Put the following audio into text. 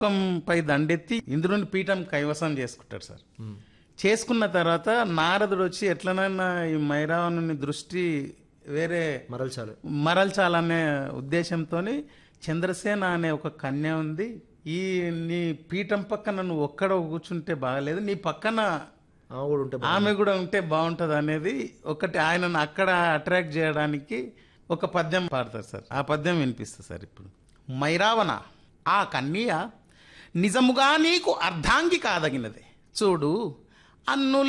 పై దండెత్తి ఇంద్రుని పీఠం కైవసం చేసుకుంటాడు సార్ చేసుకున్న తర్వాత నారదుడు వచ్చి ఎట్లనైనా ఈ మైరావణుని దృష్టి వేరే మరల్చాలి మరల్చాలనే ఉద్దేశంతో చంద్రసేన అనే ఒక కన్య ఉంది ఈ నీ పీఠం పక్కన నువ్వు ఒక్కడ కూర్చుంటే బాగలేదు నీ పక్కన ఆమె కూడా ఉంటే బాగుంది. ఆమె కూడా ఉంటే బాగుంటది అనేది ఒకటి ఆయనను అక్కడ అట్రాక్ట్ చేయడానికి ఒక పద్యం పాడతారు సార్ ఆ పద్యం వినిపిస్తుంది సార్ ఇప్పుడు మైరావణ ఆ కన్య నిజముగా నీకు అర్ధాంగి కాదగినదే చూడు అన్ను